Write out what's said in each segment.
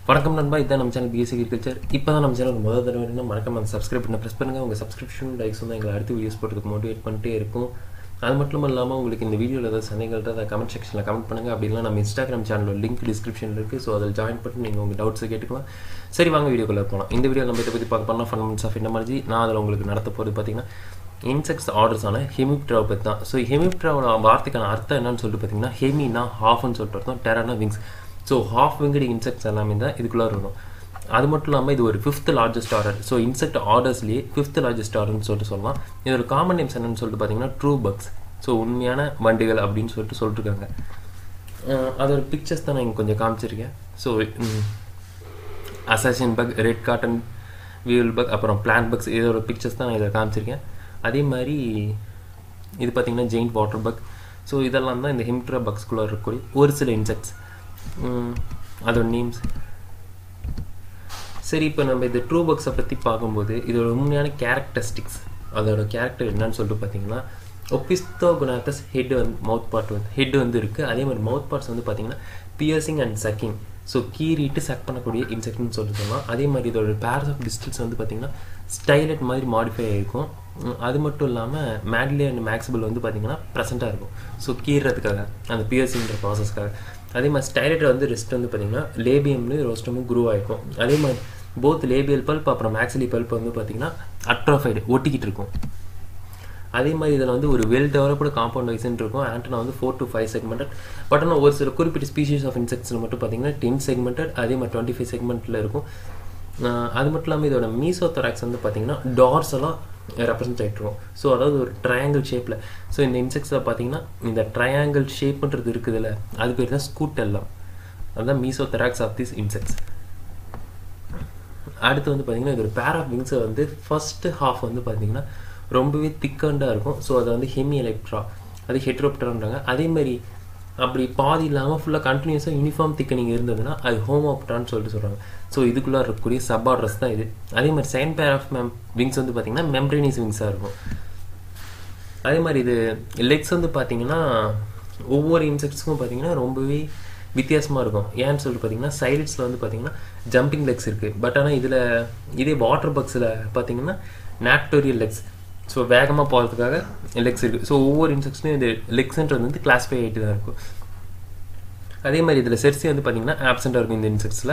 வணக்கம் நண்பா இதான் நம்ம சேனல் பிஎஸ்சி அக்ரிகல்ச்சர் இப்போ தான் நம்ம சேனல் முதல் தடவை வேணும்னா மறக்காம அந்த சப்ஸ்கிரைப் பண்ண ப்ரெஸ் பண்ணுங்கள் உங்கள் சப்ஸ்கிரிப்ஷன் லைக்ஸ் வந்து எங்களை அடுத்த வீடியோஸ் போட்டுக்கு மோட்டிவேட் பண்ணிட்டே இருக்கும் அது மட்டும் இல்லாமல் உங்களுக்கு இந்த வீடியோவில் ஏதாவது சந்தேகங்கள் அதை கமெண்ட் செக்ஷனில் கமெண்ட் பண்ணுங்கள் அப்படின்னா நம்ம இன்ஸ்டாகிராம் சேனலோட லிங்க் டிஸ்கிரிப்ஷனில் இருக்குது ஸோ அதில் ஜாயின் பண்ணி நீங்கள் உங்கள் டவுட்ஸை கேட்டுக்கலாம் சரி வாங்க வீடியோக்குள்ளே போகலாம் இந்த வீடியோ நம்ம இதை பற்றி பார்க்க போனால் ஃபண்டமெண்ட்ஸ் ஆஃப் என்டமாலஜி நான் அதில் உங்களுக்கு நடத்த போகிறது பார்த்தீங்கன்னா இன்செக்ட்ஸ் ஆர்டர்ஸான ஹெமிப்ட்ராவை பற்றி தான் ஸோ ஹெமிப்ட்ராவோட வார்த்தைக்கான அர்த்தம் என்னன்னு சொல்லிட்டு பார்த்தீங்கன்னா ஹெமினா ஹாஃப்னு சொல்லிட்டு அர்த்தம் டெரானா விங்ஸ் ஸோ ஹாஃப் விங்கடி இன்செக்ட்ஸ் எல்லாமே தான் இதுக்குள்ளே வரும் அது மட்டும் இல்லாமல் இது ஒரு fifth largest order so insect ஆர்டர்ஸ்லேயே ஃபிஃப்த் லார்ஜஸ்ட் ஆர்டர்னு சொல்லிட்டு சொல்லலாம் இதோட காமன் நேம்ஸ் என்னன்னு சொல்லிட்டு பார்த்தீங்கன்னா ட்ரூ பக்ஸ் ஸோ உண்மையான வண்டுகள் அப்படின்னு சொல்லிட்டு சொல்லிட்டுருக்காங்க அஹ் அதோட பிக்சர்ஸ் தான் நான் இங்கே கொஞ்சம் காமிச்சிருக்கேன் so assassin bug red cotton weevil bug அப்புறம் பிளான் பக்ஸ் இதோட பிக்சர்ஸ் தான் நான் இதில் காமிச்சிருக்கேன் அதே மாதிரி இது பார்த்திங்கன்னா ஜெயின்ட் வாட்டர் பக் ஸோ இதெல்லாம் தான் இந்த ஹிம்ட்ரா பக்ஸ்குள்ளே இருக்கக்கூடிய ஒரு சில இன்செக்ட்ஸ் அதோட நேம்ஸ் சரி இப்போ நம்ம இந்த ட்ரூ பக்ஸை பற்றி பார்க்கும்போது இதோட உண்மையான கேரக்டரிஸ்டிக்ஸ் அதோட கேரக்டர் என்னன்னு சொல்லிட்டு பார்த்தீங்கன்னா ஒபிஸ்தோகுனாத்தஸ் ஹெட் வந்து மவுத் பார்ட் வந்து ஹெட் வந்து இருக்குது அதே மாதிரி மவுத் பார்ட்ஸ் வந்து பார்த்தீங்கன்னா பியர்சிங் அண்ட் சக்கிங் ஸோ கீறிட்டு சக் பண்ணக்கூடிய இன்செக்ட்னு சொல்லி சொல்லலாம் அதே மாதிரி இதோட பேர்ஸ் ஆஃப் டிஸ்டில்ஸ் வந்து பார்த்தீங்கன்னா ஸ்டைலட் மாதிரி மாடிஃபை ஆகிருக்கும் உம், அது மட்டும் இல்லாமல் மேட்லி அண்ட் மேக்ஸிபிள் வந்து பார்த்தீங்கன்னா ப்ரெசென்ட்டாக இருக்கும் ஸோ கீறதுக்காக அந்த பியர்சிங்கிற ப்ராசஸ்க்காக அதே மாதிரி ஸ்டைலட் வந்து ரெஸ்ட் வந்து பார்த்தீங்கன்னா லேபியம்லேயும் ரோஸ்டமும் குரூவ் ஆகிருக்கும் அதே மாதிரி போத் லேபியல் பல்ப் அப்புறம் மேக்ஸிலி பல்ப் வந்து பார்த்தீங்கன்னா அட்ரோஃபைடு ஒட்டிக்கிட்டு இருக்கும் அதே மாதிரி இதில் வந்து ஒரு வெல் டெவலப்டு காம்பவுண்ட் வைஸ்ன்னு இருக்கும் ஆண்டனா வந்து four to five segmented but ஆனால் ஒரு சில குறிப்பிட்ட ஸ்பீஷீஸ் ஆஃப் இன்செக்ட்ஸில் மட்டும் பார்த்தீங்கன்னா டென் செக்மெண்டட் அதே மாதிரி டுவெண்ட்டி ஃபைவ் செக்மெண்ட்டில் இருக்கும் ஆஹ் அது மட்டும் இல்லாமல் இதோட மீசோத்தராக்ஸ் வந்து பார்த்தீங்கன்னா டார்ஸ் எல்லாம் ரெப்ரசன்ட் ஆகிட்டு இருக்கும் ஸோ அதாவது ஒரு ட்ரையாங்கிள் ஷேப்பில் ஸோ இந்த இன்செக்ட்ஸில் பார்த்தீங்கன்னா இந்த ட்ரையாங்கிள் ஷேப்ன்றது இருக்குதுல்ல அது பேர் தான் ஸ்கூட் எல்லாம் அதுதான் மீசோத்தராக்ஸ் ஆஃப் திஸ் இன்செக்ட்ஸ் அடுத்து வந்து பார்த்தீங்கன்னா இது ஒரு பேர் ஆஃப் விங்ஸை வந்து ஃபஸ்ட்டு ஹாஃப் வந்து பார்த்தீங்கன்னா ரொம்பவே திக்கண்டாக இருக்கும் ஸோ அதை வந்து ஹெமி எலக்ட்ரா அது ஹெட்ரோப்டரான்றாங்க அதே மாதிரி அப்படி பாதி இல்லாமல் ஃபுல்லாக கண்டினியூஸாக யூனிஃபார்ம் திக்கனிங் இருந்ததுன்னா அது ஹோமோப்டான்னு சொல்லிட்டு சொல்கிறாங்க ஸோ இதுக்குள்ளே இருக்கக்கூடிய சப் ஆர்டர்ஸ் தான் இது அதே மாதிரி செகண்ட் பேர் ஆஃப் மெம் விங்ஸ் வந்து பார்த்தீங்கன்னா மெம்ப்ரேனிஸ் விங்ஸாக இருக்கும் அதே மாதிரி இது லெக்ஸ் வந்து பார்த்தீங்கன்னா ஒவ்வொரு இன்செக்ட்ஸுக்கும் பார்த்தீங்கன்னா ரொம்பவே வித்தியாசமாக இருக்கும் ஏன்னு சொல்லிட்டு பார்த்தீங்கன்னா சைலட்ஸில் வந்து பார்த்தீங்கன்னா ஜம்பிங் லெக்ஸ் இருக்குது பட் ஆனால் இதில் இதே வாட்டர் பக்ஸில் பார்த்தீங்கன்னா நாக்டோரியல் லெக்ஸ் ஸோ வேகமாக போகிறதுக்காக லெக்ஸ் இருக்குது ஸோ ஒவ்வொரு இன்செக்ட்ஸ்லையும் இது லெக்ஸ்ன்றது வந்து கிளாஸிஃபை ஆகிட்டு தான் இருக்கும் அதே மாதிரி இதில் செர்சி வந்து பார்த்தீங்கன்னா ஆப்சென்ட்டாக இருக்கும் இந்த இன்செக்ட்ஸில்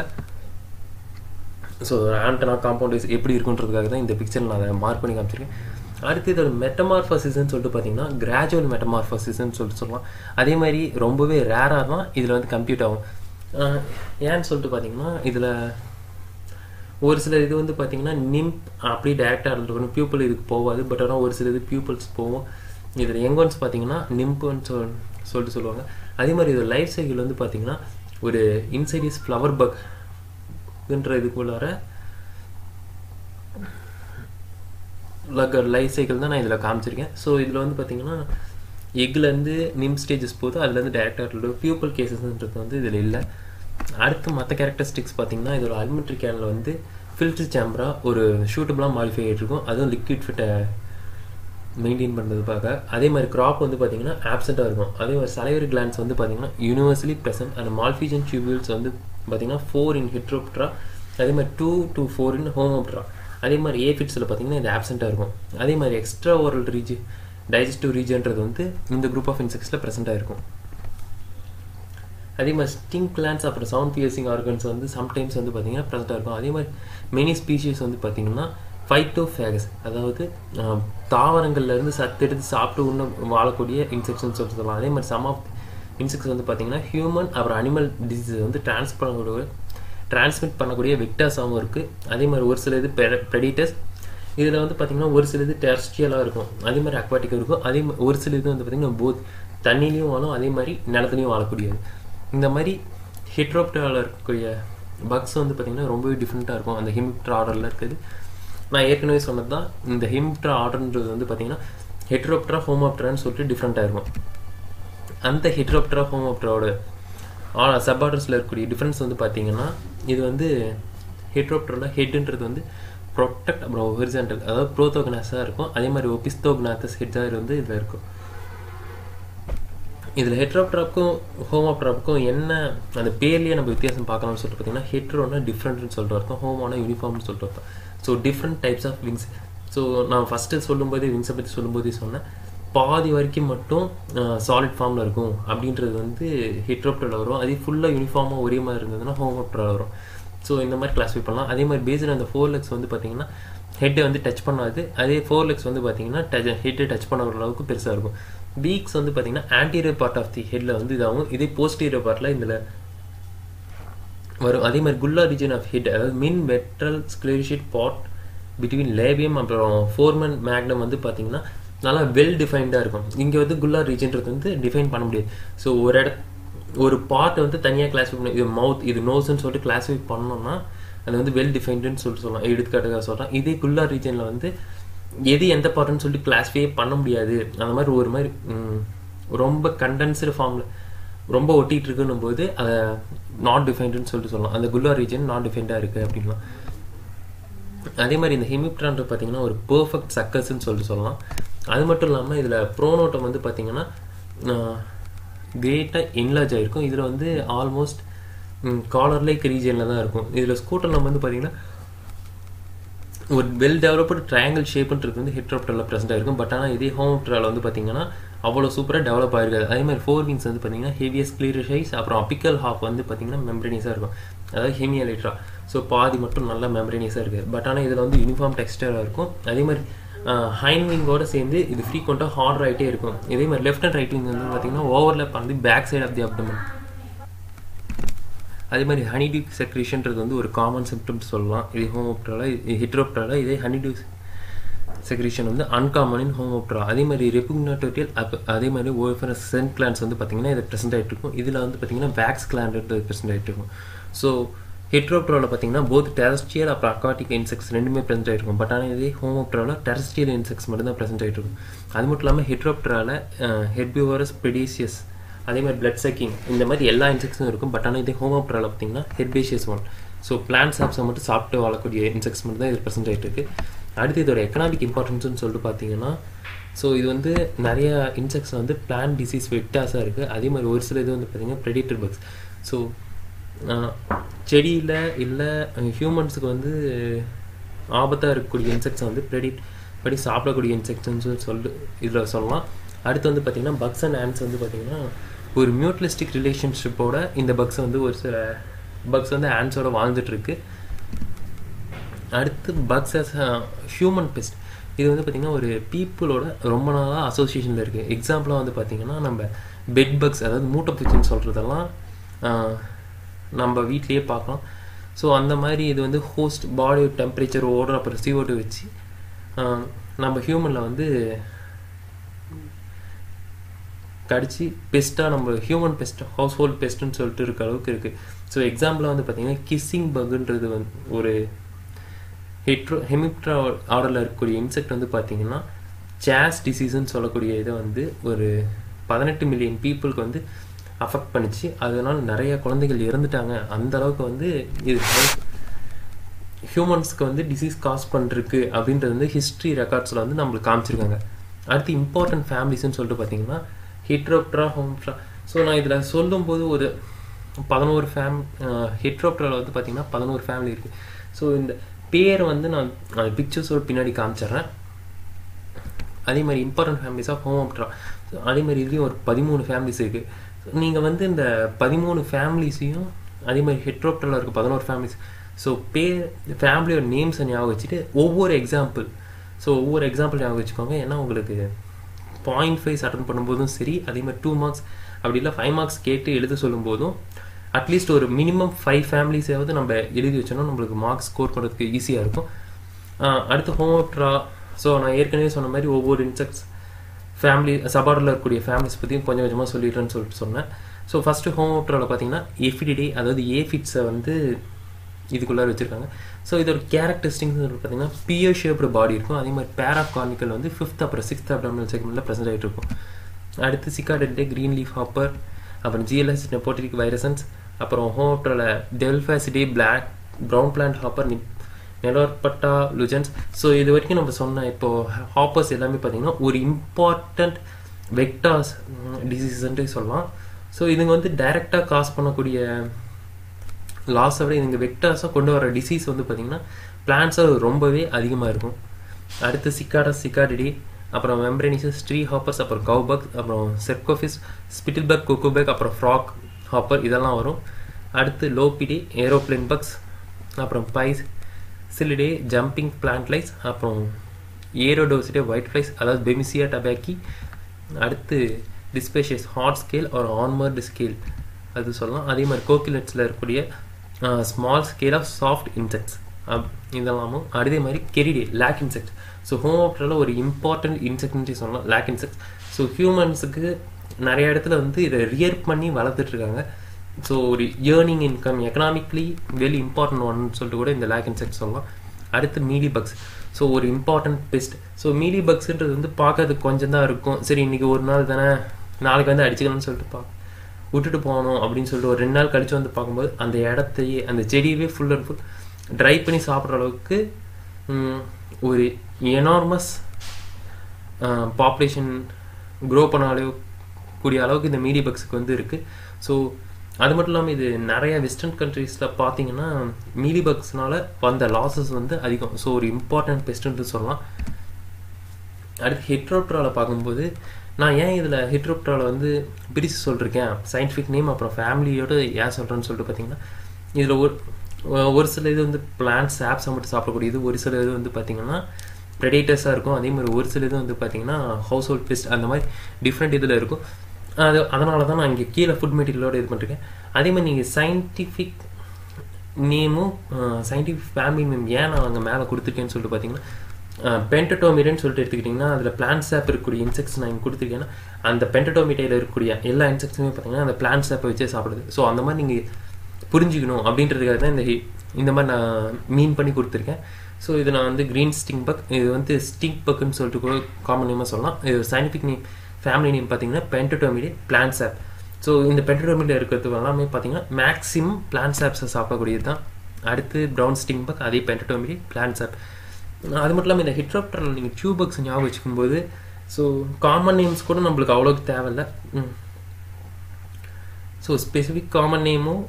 ஸோ ஆண்டனா காம்பவுண்ட் வைஸ் எப்படி இருக்குன்றதுக்காக தான் இந்த பிக்சர் நான் அதை மார்க் பண்ணி காமிச்சிருக்கேன் அடுத்து இதோட மெட்டமார்ஃபசிஸ்ன்னு சொல்லிட்டு பார்த்தீங்கன்னா கிராஜுவல் மெட்டமார்ஃபசிஸ்ன்னு சொல்லிட்டு சொல்லலாம் அதே மாதிரி ரொம்பவே ரேராக தான் இதில் வந்து கம்ப்யூட் ஆகும் ஆஹ் ஏன்னு சொல்லிட்டு பார்த்தீங்கன்னா இதில் ஒரு சில இது வந்து பார்த்தீங்கன்னா நிம்ப் அப்படி டேரெக்டாக இருக்கணும் பியூப்பிள் இதுக்கு போகாது பட் ஆனால் ஒரு சில இது பியூப்பிள்ஸ் போகும் இதில் எங்க ஒன்ஸ் பார்த்தீங்கன்னா நிம்புன்னு சொல் சொல்லிட்டு சொல்லுவாங்க அதே மாதிரி இது லைஃப் சைக்கிள் வந்து பார்த்தீங்கன்னா ஒரு இன்சைட் இஸ் ஃப்ளவர் பக் ன்ற இதுக்குள்ளார லைஃப் சைக்கிள் தான் நான் இதில் காமிச்சிருக்கேன் ஸோ இதில் வந்து பார்த்தீங்கன்னா எக்லேருந்து நிம் ஸ்டேஜஸ் போது அதுலேருந்து டேரக்டாக பியூப்பிள் கேசஸ்ன்றது வந்து இதில் இல்லை அடுத்து மற்ற கேரக்டரிஸ்டிக்ஸ் பார்த்தீங்கன்னா இதோட அலிமெண்ட்ரி கேனில் வந்து ஃபில்டர் சேம்பரா ஒரு ஷூட்டபுளாக மாடிஃபை ஆகிட்டு இருக்கும் அதுவும் லிக்விட் ஃபிட்டை மெயின்டைன் பண்ணுறது பார்க்க அதே மாதிரி கிராப் வந்து பார்த்தீங்கன்னா ஆப்செண்ட்டாக இருக்கும் அதே மாதிரி சலைவரி கிளான்ஸ் வந்து பார்த்தீங்கன்னா universally present and Malpighian tubules வந்து பார்த்தீங்கன்னா ஃபோர் இன் ஹெட்ரோப்ட்ரா அதே மாதிரி two to four in Homoptera அதே மாதிரி ஏஃபிட்ஸில் பார்த்தீங்கன்னா இது ஆப்செண்ட்டாக இருக்கும் அதே மாதிரி எக்ஸ்ட்ரா ஓரல் ரீஜ் டைஜஸ்டிவ் ரீஜன்றது வந்து இந்த குரூப் ஆஃப் இன்செக்ட்ஸில் ப்ரெசென்ட்டாக இருக்கும் அதே மாதிரி ஸ்டிங் கிளான்ஸ் அப்புறம் சவுண்ட் பியர்சிங் ஆர்கன்ஸ் வந்து சம்டைம்ஸ் வந்து பார்த்தீங்கன்னா ப்ரெசென்ட்டாக இருக்கும் அதே மாதிரி மெனி ஸ்பீஷீஸ் வந்து பார்த்தீங்கன்னா ஃபைட்டோஃபேகஸ் அதாவது ஆஹ், தாவரங்கள்ல இருந்து சத்து எடுத்து சாப்பிட்டு இன்னும் வாழக்கூடிய இன்செக்ஷன் சொல்லிட்டு சொல்லலாம் அதே மாதிரி சம் ஆஃப் இன்செக்ட்ஸ் வந்து பார்த்தீங்கன்னா ஹியூமன் அப்புறம் அனிமல் டிசீஸ் வந்து ட்ரான்ஸ் பண்ணக்கூடிய டிரான்ஸ்மிட் பண்ணக்கூடிய விக்டர்ஸாகவும் இருக்குது அதே மாதிரி ஒரு சில இது ப்ரெடிட்டர்ஸ் இதில் வந்து பார்த்தீங்கன்னா ஒரு சில இது டெரஸ்ட்ரியலாக இருக்கும் அதே மாதிரி அக்வாட்டிக் இருக்கும் அதே மா- ஒரு சில இது வந்து பார்த்தீங்கன்னா போத் தண்ணிலையும் வாழும் அதே மாதிரி நிலத்துலையும் வாழக்கூடியது இந்த மாதிரி ஹெட்ரோப்டரால் இருக்கக்கூடிய பக்ஸ் வந்து பார்த்தீங்கன்னா ரொம்பவே டிஃப்ரெண்ட்டாக இருக்கும் அந்த ஹிமிப்ட்ரா ஆர்டரில் இருக்குது நான் ஏற்கனவே சொன்னது தான் இந்த ஹிமிப்ட்ரா ஆர்டர்ன்றது வந்து பார்த்தீங்கன்னா ஹெட்ரோப்ட்ரா ஹோமோப்ட்ரான்னு சொல்லிட்டு டிஃப்ரெண்ட்டாக இருக்கும் அந்த ஹெட்ரோப்ட்ரா ஹோமோப்ட்ராவோட சப் ஆர்டர்ஸில் இருக்கக்கூடிய டிஃப்ரென்ஸ் வந்து பார்த்தீங்கன்னா இது வந்து ஹெட்ரோப்ட்ரோட ஹெட்ன்றது வந்து ப்ரொட்டக்ட் அப்புறம் ஹொரிசான்டல் அதாவது ப்ரோத்தோகனாஸாக இருக்கும் அதே மாதிரி ஒபிஸ்தோக்னாத்தஸ் ஹெட்ஜார் வந்து இதில் இருக்கும் இதில் ஹெட்ரோப்ட்ராப்க்கும் ஹோமோப்ட்ராப்க்கும் என்ன அந்த பேர்லேயே நம்ம வித்தியாசம் பார்க்கலாம்னு சொல்லிட்டு பார்த்தீங்கன்னா ஹெட்ரோனா டிஃப்ரெண்ட்னு சொல்லிட்டு அர்த்தம் ஹோமோனா யூனிஃபார்ம்னு சொல்லிட்டு அர்த்தம் so different types of wings so நான் ஃபஸ்ட்டு சொல்லும்போதே விங்ஸை பற்றி சொல்லும்போதே சொன்னேன் பாதி வரைக்கும் மட்டும் சாலிட் ஃபார்மில் இருக்கும் அப்படின்றது வந்து ஹெட்ரோப்டரில் வரும் அதே ஃபுல்லாக யூனிஃபார்மாக ஒரே மாதிரி இருந்ததுன்னா ஹோமோப்டரில் வரும் ஸோ இந்த மாதிரி கிளாஸிஃபை பண்ணலாம் அதே மாதிரி பேஸ்டு அந்த ஃபோர் லெக்ஸ் வந்து பார்த்தீங்கன்னா ஹெட்டை வந்து டச் பண்ணாது அதே ஃபோர் லெக்ஸ் வந்து பார்த்தீங்கன்னா டச் ஹெட்டை டச் பண்ண அளவுக்கு பெருசாக இருக்கும் பீக்ஸ் வந்து பார்த்தீங்கன்னா ஆன்டீரியர் பார்ட் ஆஃப் தி ஹெட்டில் வந்து இதாகும் இதே போஸ்டீரியர் பார்ட்டில் இதில் வரும் அதே மாதிரி குல்லா ரீஜன் ஆஃப் ஹெட் அதாவது mid ventral sclerite part between labium அப்புறம் ஃபோர்மன் மேக்னம் வந்து பார்த்தீங்கன்னா நல்லா வெல் டிஃபைன்டாக இருக்கும் இங்கே வந்து குல்லா ரீஜன்றது வந்து டிஃபைன் பண்ண முடியாது ஸோ ஒரு இட ஒரு பார்ட்டை வந்து தனியாக கிளாஸிஃபை பண்ணி இது மவுத் இது நோஸ்ன்னு சொல்லிட்டு கிளாஸிஃபை பண்ணோம்னா அது வந்து வெல் டிஃபைன்டுன்னு சொல்லிட்டு சொல்லலாம் எடுத்துக்காட்டுக்காக சொல்கிறேன் இதே குல்லா ரீஜனில் வந்து எது எந்த பார்ட்டுன்னு சொல்லிட்டு கிளாஸிஃபை பண்ண முடியாது அந்த மாதிரி ஒரு மாதிரி ரொம்ப கண்டென்ஸ்டு ஃபார்மில் ரொம்ப ஒட்டிகிட்டு இருக்குன்னும் போது அதை நாட் டிஃபைன்டுன்னு சொல்லிட்டு சொல்லலாம் அந்த குல்லா ரீஜன் நாட் டிஃபைன்டாக இருக்குது அப்படின்லாம் அதே மாதிரி இந்த ஹெமிப்ட்ரான் பார்த்தீங்கன்னா ஒரு பர்ஃபெக்ட் சக்கர்ஸ்ன்னு சொல்லிட்டு சொல்லலாம் அது மட்டும் இல்லாமல் இதில் ப்ரோனோட்டம் வந்து பார்த்தீங்கன்னா கிரேட்டாக என்லார்ஜ் ஆகிருக்கும் இதில் வந்து ஆல்மோஸ்ட் காலர் லைக் ரீஜனில் தான் இருக்கும் இதில் ஸ்கூட்டர் நம்ம வந்து பார்த்தீங்கன்னா ஒரு வெல் டெவலப்டு ட்ரையாங்கிள் ஷேப்புன்றது வந்து ஹெட்ரோப்டரில் ப்ரெசென்ட் ஆகிருக்கும் பட் ஆனால் இதே ஹோம்ப்டரில் வந்து பார்த்தீங்கன்னா அவ்வளோ சூப்பராக டெவலப் ஆகிருக்காது அதே மாதிரி ஃபோர் விங்ஸ் வந்து பார்த்தீங்கன்னா ஹெவியஸ் கிளியர் சைஸ் அப்புறம் அப்பிக்கல் ஹாஃப் வந்து பார்த்தீங்கன்னா மெம்பரேனியஸாக இருக்கும் அதாவது ஹெமியலைட்ரா ஸோ பாதி மட்டும் நல்லா மெம்பரேனியஸாக இருக்குது பட் ஆனால் இதில் வந்து யூனிஃபார்ம் டெக்ஸ்டராக இருக்கும் அதே மாதிரி ஹைண்ட் விங்கோட சேர்ந்து இது ஃப்ரீக்வெண்ட்டாக ஹார்ட் ஆகிட்டே இருக்கும் இதே மாதிரி லெஃப்ட் அண்ட் ரைட் விங் வந்து பார்த்தீங்கன்னா ஓவர்லேப் வந்து back side of the abdomen அதே மாதிரி ஹனிடியூ செக்ரேஷன்றது வந்து ஒரு காமன் சிம்டம்ஸ் சொல்லலாம் இது ஹோமோப்டரால ஹிட்ரோப்டரால இதே ஹனிடியூ செக்ரேஷன் வந்து அன்காமன் இன் ஹோமோப்டரா அதே மாதிரி ரெப்புக்னாட்டோரியல் அப்போ அதே மாதிரி ஓஃபர் சென்ட் கிளான்ஸ் வந்து பார்த்தீங்கன்னா இது ப்ரெசென்ட் ஆகிட்டு இருக்கும் இதில் வந்து பார்த்தீங்கன்னா வேக்ஸ் கிளான்றது ப்ரெசென்ட் ஆகிட்டு இருக்கும் ஸோ ஹெட்ரோப்டராவில் பார்த்தீங்கன்னா போத் டெரஸ்ட்ரியல் அப்புறம் அக்வாட்டிக் இன்செக்ட்ஸ் ரெண்டுமே ப்ரெசென்ட் ஆகிருக்கும் பட் ஆனால் இதே ஹோமோப்டராவில் டெரஸ்ட்ரியல் இன்செக்ட்ஸ் மட்டும் தான் ப்ரெசென்ட் ஆகிட்டு இருக்கும் அது மட்டும் இல்லாமல் ஹெட்ரோப்டராவில் ஹெட்பியூவரஸ் பெடிசியஸ் அதே மாதிரி பிளட் சக்கிங் இந்த மாதிரி எல்லா இன்செக்ட்ஸும் இருக்கும் பட் ஆனால் இதே ஹோமோப்டராவில் பார்த்தீங்கன்னா ஹெர்பேஷியஸ் ஒன் ஸோ பிளான்ட் சாப்ஸை மட்டும் சாப்பிட்டு வாழக்கூடிய இன்செக்ட்ஸ் மட்டும் தான் இது ப்ரெசென்ட் ஆகிட்டு இருக்கு அடுத்து இதோட எக்கனாமிக் இம்பார்ட்டன்ஸ்னு சொல்லிட்டு பார்த்தீங்கன்னா ஸோ இது வந்து நிறைய இன்செக்ட்ஸ் வந்து பிளான் டிசீஸ் வெக்டாஸாக இருக்குது அதே மாதிரி ஒரு சில இது வந்து பார்த்தீங்கன்னா ப்ரெடிட்டர் பக்ஸ் ஸோ செடியில் இல்லை ஹியூமன்ஸுக்கு வந்து ஆபத்தாக இருக்கக்கூடிய இன்செக்ட்ஸை வந்து ப்ரெடிட் படி சாப்பிடக்கூடிய இன்செக்ட்ஸ்னு சொல்லி இதில் சொல்லலாம் அடுத்து வந்து பார்த்திங்கன்னா பக்ஸ் அண்ட் ஆன்ஸ் வந்து பார்த்திங்கன்னா ஒரு மியூட்லிஸ்டிக் ரிலேஷன்ஷிப்போட இந்த பக்ஸ் வந்து ஒரு சில பக்ஸ் வந்து ஆன்ஸோட வாழ்ந்துட்டுருக்கு அடுத்து பக்ஸ் அஸ் ஹியூமன் பெஸ்ட் இது வந்து பார்த்திங்கன்னா ஒரு பீப்புளோட ரொம்ப நாளாக அசோசியேஷனில் இருக்குது எக்ஸாம்பிளாக வந்து பார்த்திங்கன்னா நம்ம பெட் பக்ஸ் அதாவது மூட்டைப்பூச்சின்னு சொல்கிறதெல்லாம் நம்ம வீட்லேயே பார்க்கலாம் ஸோ அந்த மாதிரி இது வந்து ஹோஸ்ட் பாடி டெம்பரேச்சர் ஓடுற அப்புறம் சிஓட்டு வச்சு நம்ம ஹியூமனில் வந்து கடிச்சு பெஸ்ட்டாக நம்ம ஹியூமன் பெஸ்ட் ஹவுஸ் ஹோல்ட் பெஸ்ட்டுன்னு சொல்லிட்டு இருக்க அளவுக்கு இருக்குது ஸோ எக்ஸாம்பிளாக வந்து பார்த்திங்கன்னா கிஸ்ஸிங் பக்குன்றது வந்து ஒரு ஹெட்ரோ ஹெமிப்ட்ரா ஆர்டரில் இருக்கக்கூடிய இன்செக்ட் வந்து பார்த்திங்கன்னா சேஸ் டிசீஸ்ன்னு சொல்லக்கூடிய இதை வந்து ஒரு பதினெட்டு மில்லியன் பீப்புளுக்கு வந்து அஃபெக்ட் பண்ணிச்சு அதனால் நிறைய குழந்தைகள் இறந்துட்டாங்க அந்த அளவுக்கு வந்து இது ஹியூமன்ஸ்க்கு வந்து டிசீஸ் காஸ் பண்ணிருக்கு அப்படின்றது வந்து ஹிஸ்ட்ரி ரெக்கார்ட்ஸில் வந்து நம்மளுக்கு காமிச்சிருக்காங்க அடுத்து இம்பார்ட்டன்ட் ஃபேமிலிஸ்ன்னு சொல்லிட்டு பார்த்தீங்கன்னா ஹிட்ரோப்ட்ரா ஹோம்ட்ரா ஸோ நான் இதில் சொல்லும்போது ஒரு பதினோரு ஃபேம் ஹிட்ரோப்ட்ராவில் வந்து பார்த்தீங்கன்னா பதினோரு ஃபேமிலி இருக்குது ஸோ இந்த பேரை வந்து நான் பிக்சர்ஸோட பின்னாடி காமிச்சிட்றேன் அதே மாதிரி இம்பார்ட்டன்ட் ஃபேமிலிஸ் ஆஃப் ஹோம்ட்ரா அதே மாதிரி இதுலேயும் ஒரு பதிமூணு ஃபேமிலிஸ் இருக்குது நீங்கள் வந்து இந்த பதிமூணு ஃபேமிலிஸையும் அதே மாதிரி ஹெட்ரோப்டரில் இருக்க பதினோரு ஃபேமிலிஸ் ஸோ பேர் ஃபேமிலியோட நேம்ஸை ஞாபகம் வச்சுட்டு ஒவ்வொரு எக்ஸாம்பிள் ஸோ ஒவ்வொரு எக்ஸாம்பிள் ஞாபகம் வச்சுக்கோங்க ஏன்னா உங்களுக்கு பாயிண்ட் ஃபைவ்ஸ் அட்டன் பண்ணும்போதும் சரி அதே மாதிரி டூ மார்க்ஸ் அப்படி இல்லை ஃபைவ் மார்க்ஸ் கேட்டு எழுத சொல்லும்போதும் அட்லீஸ்ட் ஒரு மினிமம் ஃபைவ் ஃபேமிலிஸாவது நம்ம எழுதி வச்சோன்னா நம்மளுக்கு மார்க்ஸ் ஸ்கோர் பண்ணுறதுக்கு ஈஸியாக இருக்கும் அடுத்து ஹோம்ட்ரா ஸோ நான் ஏற்கனவே சொன்ன மாதிரி ஒவ்வொரு இன்செக்ட்ஸ் ஃபேமிலி சபார்டில் இருக்கக்கூடிய ஃபேமிலிஸ் பற்றியும் கொஞ்சம் கொஞ்சமாக சொல்லிடுறேன்னு சொல்லிட்டு சொன்னேன் ஸோ ஃபஸ்ட்டு ஹோம்ட்ராவில் பார்த்தீங்கன்னா எஃபிடிடே அதாவது ஏஃபிட்ஸை வந்து இதுக்குள்ளார வச்சுருக்காங்க ஸோ இதோட கேரக்டரிஸ்டிக்ஸ் பார்த்தீங்கன்னா பியர் ஷேப்டு பாடி இருக்கும் அதே மாதிரி பேர் ஆஃப் கார்னிக்கல் வந்து ஃபிஃப்த் அப்புறம் சிக்ஸ்த் அப்டாமினல் செக்மெண்ட்டில் ப்ரெசென்ட் ஆகிட்டு இருக்கும் அடுத்து சிக்காடென்டே க்ரீன் லீஃப் ஹாப்பர் அப்புறம் ஜிஎல்எஸ் நெப்போட்டிக் வைரசன்ஸ் அப்புறம் ஹோம்ட்ரோவில் Delphacidae black brown plant hopper Nilaparvata lugens so இது வரைக்கும் நம்ம சொன்ன இப்போ ஹாப்பர்ஸ் எல்லாமே பார்த்தீங்கன்னா ஒரு இம்பார்ட்டண்ட் வெக்டார்ஸ் டிசீஸ்ன்ட்டு சொல்லலாம் ஸோ இதுங்க வந்து டைரெக்டாக காஸ் பண்ணக்கூடிய லாஸை விட இதுங்க வெக்டார்ஸாக கொண்டு வர டிசீஸ் வந்து பார்த்திங்கன்னா பிளான்ஸாக ரொம்பவே அதிகமாக இருக்கும் அடுத்து சிக்காடஸ் சிக்காடிடி அப்புறம் மெம்பரேனிசஸ் ஸ்ட்ரீ ஹாப்பர்ஸ் அப்புறம் கவுபக் அப்புறம் செர்கோஃபிஸ் ஸ்பிட்டில்பர்க் குக்குபேக் அப்புறம் ஃப்ராக் ஹாப்பர் இதெல்லாம் வரும் அடுத்து லோபிடி ஏரோப்ளேன் பக்ஸ் அப்புறம் Psyllidae jumping plant lice அப்புறம் ஏரோடோசிடே ஒயிட் ஃப்ளைஸ் அதாவது பெமிசியா டபாக்கி அடுத்து டிஸ்பேஷியஸ் ஹாட் ஸ்கேல் ஒரு ஆன்மர்டு ஸ்கேல் அது சொல்லலாம் அதே மாதிரி கோகிலட்ஸில் இருக்கக்கூடிய small scale of soft insects இதெல்லாமும் அதே மாதிரி கெரிடே லேக் இன்செக்ட் ஸோ ஹோமோப்டரில் ஒரு இம்பார்ட்டன்ட் இன்செக்ட்னு சொல்லலாம் லேக் இன்செக்ட் ஸோ ஹியூமன்ஸுக்கு நிறைய இடத்துல வந்து இதை ரியர் பண்ணி வளர்த்துட்ருக்காங்க ஸோ ஒரு earning income economically very important ஒன்னு சொல்லிட்டு கூட இந்த லேக் இன்செக்ட் சொல்லலாம் அடுத்து மீலி பக்ஸ் ஸோ ஒரு இம்பார்ட்டன்ட் பெஸ்ட் ஸோ மீலி பக்ஸ்ன்றது வந்து பார்க்கறதுக்கு கொஞ்சம் தான் இருக்கும் சரி இன்றைக்கி ஒரு நாள் தானே நாளைக்கு வந்து அடிச்சுக்கலாம்னு சொல்லிட்டு பா விட்டுட்டு போகணும் அப்படின்னு சொல்லிட்டு ஒரு ரெண்டு நாள் கழிச்சு வந்து பார்க்கும்போது அந்த இடத்தையே அந்த செடியவே ஃபுல் அண்ட் ஃபுல் ட்ரை பண்ணி சாப்பிட்ற அளவுக்கு ஒரு எனார்மஸ் பாப்புலேஷன் க்ரோ பண்ண கூடிய அளவுக்கு இந்த மீடி பக்ஸுக்கு வந்து இருக்குது ஸோ அது மட்டும் இல்லாமல் இது நிறைய வெஸ்டர்ன் கண்ட்ரீஸில் பார்த்தீங்கன்னா மீலி பக்ஸ்னால வந்த லாசஸ் வந்து அதிகம் ஸோ ஒரு இம்பார்ட்டன்ட் பெஸ்ட்டுன்ட்டு சொல்லலாம் அடுத்து ஹெட்ரோப்ட்ராவில் பார்க்கும்போது நான் ஏன் இதில் ஹெட்ரோப்ட்ராவில் வந்து பிரித்து சொல்லிருக்கேன் சயின்டிஃபிக் நேம் அப்புறம் ஃபேமிலியோட ஏன் சொல்கிறேன்னு சொல்லிட்டு பார்த்தீங்கன்னா இதில் ஒரு ஒரு சில இது வந்து பிளான்ஸ் ஆப்ஸை மட்டும் சாப்பிடக்கூடியது ஒரு சில இது வந்து பார்த்திங்கன்னா ப்ரெடேட்டர்ஸாக இருக்கும் அதே மாதிரி ஒரு சில இது வந்து பார்த்திங்கன்னா ஹவுஸ் ஹோல்ட் பெஸ்ட் அந்த மாதிரி டிஃப்ரெண்ட் இதில் இருக்கும் அது அதனால தான் நான் இங்கே கீழே ஃபுட் மெட்டீரியலோடு இது பண்ணிருக்கேன் அதே மாதிரி நீங்கள் சயின்டிஃபிக் நேமும் சயின்டிஃபிக் ஃபேமிலி நேம் ஏன் நான் அங்கே மேலே கொடுத்துருக்கேன்னு சொல்லிட்டு பார்த்தீங்கன்னா பென்டடோமிடன்னு சொல்லிட்டு எடுத்துக்கிட்டிங்கன்னா அதில் பிளான்ஸ் ஆப் இருக்கக்கூடிய இன்செக்ட்ஸ் நான் இங்கே கொடுத்துருக்கேன்னா அந்த பென்டடோமிடையில் இருக்கக்கூடிய எல்லா இன்செக்ட்ஸுமே பார்த்தீங்கன்னா அந்த பிளான்ஸ் ஆப்பை வச்சே சாப்பிடுது ஸோ அந்த மாதிரி நீங்கள் புரிஞ்சுக்கணும் அப்படின்றதுக்காக தான் இந்த இந்த மாதிரி நான் மீன் பண்ணி கொடுத்துருக்கேன் ஸோ இது நான் வந்து க்ரீன் ஸ்டிங் பக் இது வந்து ஸ்டிங் பக்குன்னு சொல்லிட்டு கூட காமன் நேமாக சொல்லலாம் இது சயின்டிஃபிக் நேம் ஃபேமிலி நேம் பார்த்தீங்கன்னா பென்டடோமிடே பிளான்ஸ் ஆப் ஸோ இந்த பென்டடோமிடே இருக்கிறது எல்லாமே பார்த்தீங்கன்னா மேக்ஸிமம் பிளான்ஸ் ஆப்ஸை சாப்பிடக்கூடியது தான் அடுத்து ப்ரௌன் ஸ்டிங் பக் அதே பென்டடோமிடே பிளான்ஸ் ஆப் அது மட்டும் இல்லாமல் இந்த ஹிட்ராப்டரில் நீங்கள் டியூபக்ஸ் ஞாபகம் வச்சுக்கும்போது ஸோ காமன் நேம்ஸ் கூட நம்மளுக்கு அவ்வளோக்கு தேவையில்ல ஸோ ஸ்பெசிஃபிக் காமன் நேமும்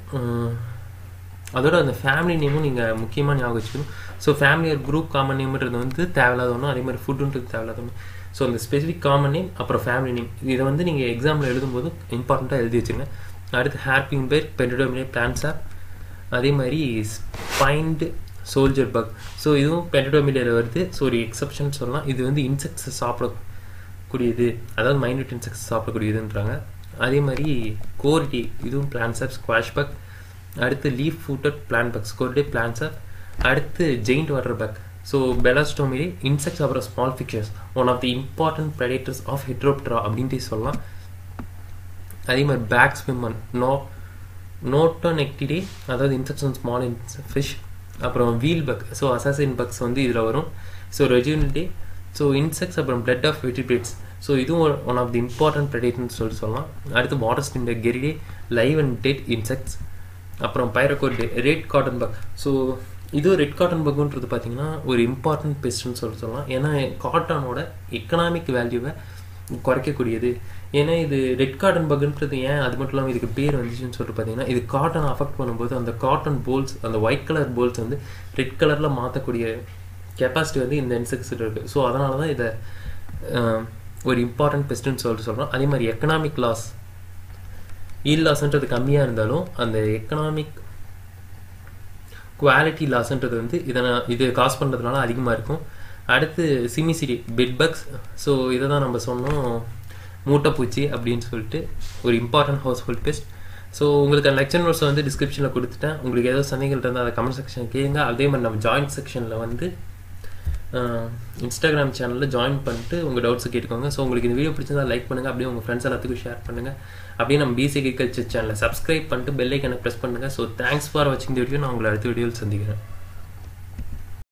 அதோட அந்த ஃபேமிலி நேமும் நீங்கள் முக்கியமாக ஞாபகம் வச்சுக்கணும் ஸோ ஃபேமிலி ஒரு குரூப் காமன் நேம்ன்றது வந்து தேவையில்லாத ஒன்றும் அதே மாதிரி ஃபுட்டுன்றது தேவையில்லாத ஒன்று ஸோ அந்த ஸ்பெசிஃபிக் காமன் நேம் அப்புறம் ஃபேமிலி நேம் இதை வந்து நீங்கள் எக்ஸாமில் எழுதும்போது இம்பார்ட்டண்ட்டாக எழுதி வச்சுருங்க அடுத்து ஹேர்பிங் பேர் பென்டடோமினே பிளான்ஸ் ஆப் அதே மாதிரி ஸ்பைன்டு சோல்ஜர் பக் ஸோ இதுவும் பென்டடோமிலியில் வருது ஸோ ஒரு எக்ஸப்ஷன் சொல்லலாம் இது வந்து இன்செக்ட்ஸை சாப்பிடக்கூடியது அதாவது மைனூட் இன்செக்ட்ஸ் சாப்பிடக்கூடியதுன்றாங்க அதே மாதிரி கோர்டி இதுவும் பிளான்ஸ் ஆப் ஸ்குவாஷ் பக் அடுத்து லீஃப் ஃபூட்டட் பிளான் பக் ஸ்கோர்டே பிளான்ஸ் ஆப் அடுத்து giant water bug so Belostomatidae insects அப்புறம் ஸ்மால் ஃபிக்சர்ஸ் one of the important predators of Heteroptera அப்படின்ட்டு சொல்லலாம் அதே மாதிரி பேக் ஸ்விம்மன் நோ நோட்டோனெக்டிடே அதாவது இன்செக்ட்ஸ் அண்ட் ஸ்மால் ஃபிஷ் அப்புறம் wheel bug so assassin bugs வந்து இதில் வரும் ஸோ ரெஜியூனிடே ஸோ இன்செக்ட்ஸ் அப்புறம் பிளட் ஆஃப் வெட்டிபிளேட்ஸ் ஸோ இதுவும் ஒன் ஆஃப் தி இம்பார்ட்டன்ட் ப்ரெடேட்னு சொல்லிட்டு சொல்லலாம் அடுத்து water spin Gerridae live and dead insects அப்புறம் Pyrrhocoridae red cotton bug so இது ரெட் காட்டன் பக்குன்றது பார்த்தீங்கன்னா ஒரு இம்பார்ட்டன்ட் பெஸ்ட்னு சொல்லிட்டு சொல்லலாம் ஏன்னா காட்டனோட எக்கனாமிக் வேல்யூவை குறைக்கக்கூடியது ஏன்னா இது ரெட் காட்டன் பக்குன்றது ஏன் அது மட்டும் இல்லாமல் இதுக்கு பேர் வந்துச்சுன்னு சொல்லிட்டு பார்த்தீங்கன்னா இது காட்டனை அஃபெக்ட் பண்ணும்போது அந்த காட்டன் போல்ஸ் அந்த ஒயிட் கலர் போல்ஸ் வந்து ரெட் கலரில் மாற்றக்கூடிய கெப்பாசிட்டி வந்து இந்த இன்செக்ட்ஸில் இருக்குது ஸோ அதனால தான் இதை ஒரு இம்பார்ட்டன்ட் பெஸ்ட்டுன்னு சொல்லிட்டு சொல்கிறோம் அதே மாதிரி எக்கனாமிக் லாஸ் ஈல் லாஸ்ன்றது கம்மியாக இருந்தாலும் அந்த எக்கனாமிக் குவாலிட்டி லாஸ்ன்றது வந்து இதை நான் இது காசு பண்ணுறதுனால அதிகமாக இருக்கும் அடுத்து சிமிசிடி பெட் பக்ஸ் ஸோ இதை தான் நம்ம சொன்னோம் மூட்டைப்பூச்சி அப்படின்னு சொல்லிட்டு ஒரு important house hold pest so உங்களுக்கு அந்த லெக்சர் நோட்ஸ் வந்து டிஸ்கிரிப்ஷனில் கொடுத்துட்டேன் உங்களுக்கு ஏதோ சந்தேகங்கள் இருந்தால் அதை கமெண்ட் செக்ஷன் கேளுங்க அதே மாதிரி நம்ம ஜாயின்ட் செக்ஷனில் வந்து இன்ஸ்டாகிராம் சேனலில் ஜாயின் பண்ணிட்டு உங்கள் டவுட்ஸை கேட்டுக்கோங்க ஸோ உங்களுக்கு இந்த வீடியோ பிடிச்சிருந்தா லைக் பண்ணுங்கள் அப்படியே உங்கள் ஃப்ரெண்ட்ஸ் எல்லாத்துக்கும் ஷேர் பண்ணுங்கள் அப்படியே நம்ம பிசி அக்ரிகல்ச்சர் சேனலை சப்ஸ்கிரைப் பண்ணிட்டு பெல் ஐக்கனை ப்ரெஸ் பண்ணுங்கள் ஸோ தேங்க்ஸ் ஃபார் வாட்சிங் தி வீடியோ நான் உங்களை அடுத்த வீடியோவில் சந்திக்கிறேன்